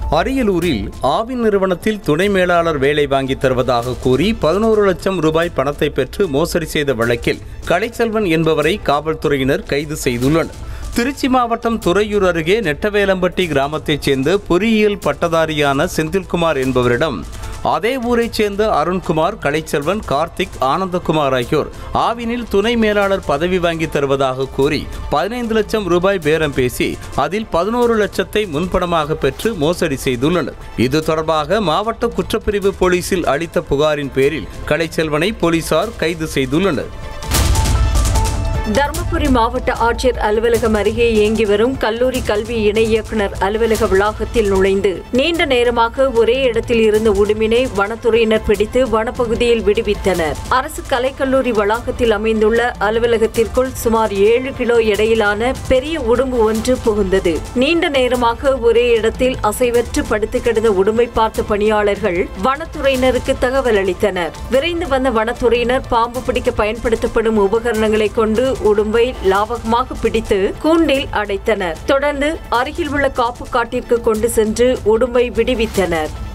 அரியலூரில் ஆவின் நிறுவனத்தில் துணை மேலாளர் வேலை வாங்கித் தருவதாக கூறி பதினோரு லட்சம் ரூபாய் பணத்தை பெற்று மோசடி செய்த வழக்கில் கலைச்செல்வன் என்பவரை காவல்துறையினர் கைது செய்துள்ளனர் திருச்சி மாவட்டம் துறையூர் அருகே நெட்டவேலம்பட்டி கிராமத்தைச் சேர்ந்த பொறியியல் பட்டதாரியான செந்தில்குமார் என்பவரிடம் அதே ஊரைச் சேர்ந்த அருண்குமார் கலைச்செல்வன் கார்த்திக் ஆனந்தகுமார் ஆகியோர் ஆவினில் துணை மேலாளர் பதவி வாங்கி தருவதாக கூறி பதினைந்து லட்சம் ரூபாய் பேரம் பேசி அதில் பதினோரு லட்சத்தை முன்பணமாக பெற்று மோசடி செய்துள்ளனர் இது தொடர்பாக மாவட்ட குற்றப்பிரிவு போலீசில் அளித்த புகாரின் பேரில் கலைச்செல்வனை போலீசார் கைது செய்துள்ளனர் தருமபுரி மாவட்ட ஆட்சியர் அலுவலகம் அருகே இயங்கி வரும் கல்லூரி கல்வி இணை இயக்குநர் அலுவலக வளாகத்தில் நுழைந்து நீண்ட நேரமாக ஒரே இடத்தில் இருந்த உடுமினை வனத்துறையினர் பிடித்து வனப்பகுதியில் விடுவித்தனர் அரசு கலைக்கல்லூரி வளாகத்தில் அமைந்துள்ள அலுவலகத்திற்குள் சுமார் ஏழு கிலோ எடையிலான பெரிய உடும்பு ஒன்று புகுந்தது நீண்ட நேரமாக ஒரே இடத்தில் அசைவற்று படுத்து கிடந்த உடும்பை பார்த்த பணியாளர்கள் வனத்துறையினருக்கு தகவல் அளித்தனர் விரைந்து வந்த வனத்துறையினர் பாம்பு பிடிக்க பயன்படுத்தப்படும் உபகரணங்களை கொண்டு உடும்பை லாவகமாக பிடித்து கூண்டில் அடைத்தனர் தொடர்ந்து அருகில் உள்ள காப்பு காட்டிற்கு கொண்டு சென்று உடும்பை விடுவித்தனர்